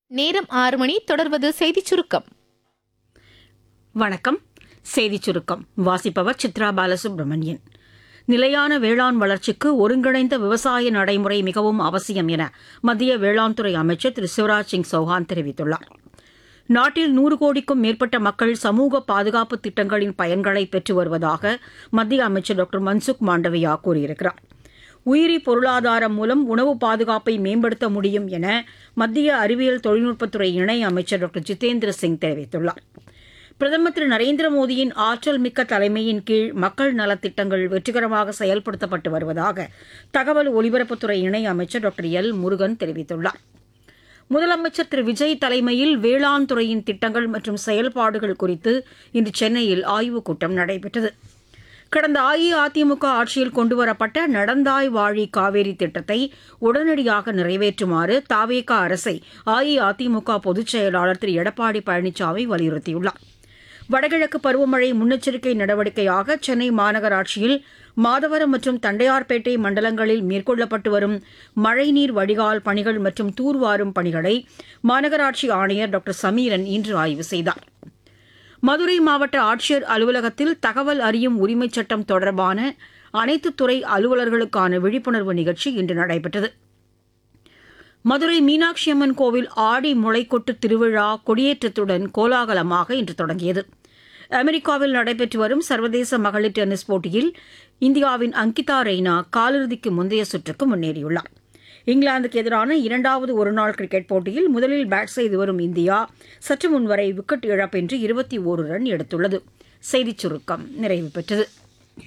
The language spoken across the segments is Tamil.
நேரம் ஆறு மணி தொடர்வது செய்திச் சுருக்கம் வணக்கம் செய்திச் சுருக்கம் வாசிப்பவர் சித்ரா பாலசுப்ரமணியன் நிலையான வேளாண் வளர்ச்சிக்கு ஒருங்கிணைந்த விவசாய நடைமுறை மிகவும் அவசியம் என மத்திய வேளாண் துறை அமைச்சர் திரு சிவராஜ் சிங் சௌஹான் தெரிவித்துள்ளார் நாட்டில் நூறு கோடிக்கும் மேற்பட்ட மக்கள் சமூக பாதுகாப்பு திட்டங்களின் பயன்களை பெற்று வருவதாக மத்திய அமைச்சர் டாக்டர் மன்சுக் மாண்டவியா கூறியிருக்கிறார் உயிரி பொருளாதாரம் மூலம் உணவு பாதுகாப்பை மேம்படுத்த முடியும் என மத்திய அறிவியல் தொழில்நுட்பத்துறை இணை அமைச்சர் டாக்டர் ஜிதேந்திர சிங் தெரிவித்துள்ளார் பிரதமர் திரு நரேந்திர மோடியின் ஆற்றல் மிக்க தலைமையின் கீழ் மக்கள் நலத்திட்டங்கள் வெற்றிகரமாக செயல்படுத்தப்பட்டு வருவதாக தகவல் ஒலிபரப்புத்துறை இணை அமைச்சர் டாக்டர் எல் முருகன் தெரிவித்துள்ளார் முதலமைச்சர் திரு விஜய் தலைமையில் வேளாண் துறையின் திட்டங்கள் மற்றும் செயல்பாடுகள் குறித்து இன்று சென்னையில் ஆய்வுக் கூட்டம் நடைபெற்றது கடந்த அஇஅதிமுக ஆட்சியில் கொண்டுவரப்பட்ட நடந்தாய் வாழி காவேரி திட்டத்தை உடனடியாக நிறைவேற்றுமாறு தாவேகா அரசை அஇஅதிமுக பொதுச் செயலாளர் திரு எடப்பாடி பழனிசாமி வலியுறுத்தியுள்ளார் வடகிழக்கு பருவமழை முன்னெச்சரிக்கை நடவடிக்கையாக சென்னை மாநகராட்சியில் மாதவரம் மற்றும் தண்டையார்பேட்டை மண்டலங்களில் மேற்கொள்ளப்பட்டு வரும் மழைநீர் வடிகால் பணிகள் மற்றும் தூர்வாரும் பணிகளை மாநகராட்சி ஆணையர் டாக்டர் சமீரன் இன்று ஆய்வு செய்தார் மதுரை மாவட்ட ஆட்சியர் அலுவலகத்தில் தகவல் அறியும் உரிமைச் சட்டம் தொடர்பான அனைத்து துறை அலுவலர்களுக்கான விழிப்புணர்வு நிகழ்ச்சி இன்று நடைபெற்றது மதுரை மீனாட்சி அம்மன் கோவில் ஆடி முளைக்கொட்டு திருவிழா கொடியேற்றத்துடன் கோலாகலமாக இன்று தொடங்கியது அமெரிக்காவில் நடைபெற்று வரும் சர்வதேச மகளிர் டென்னிஸ் போட்டியில் இந்தியாவின் அங்கிதா ரெய்னா காலிறுதிக்கு முந்தைய சுற்றுக்கு முன்னேறியுள்ளார் இங்கிலாந்துக்கு எதிரான இரண்டாவது ஒருநாள் கிரிக்கெட் போட்டியில் முதலில் பேட் செய்து வரும் இந்தியா சற்று முன்வரை விக்கெட் இழப்பின்றி இருபத்தி ஓரு ரன் எடுத்துள்ளது செய்திச் சுருக்கம் நிறைவு பெற்றது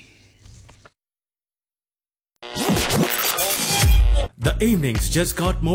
The evenings just got more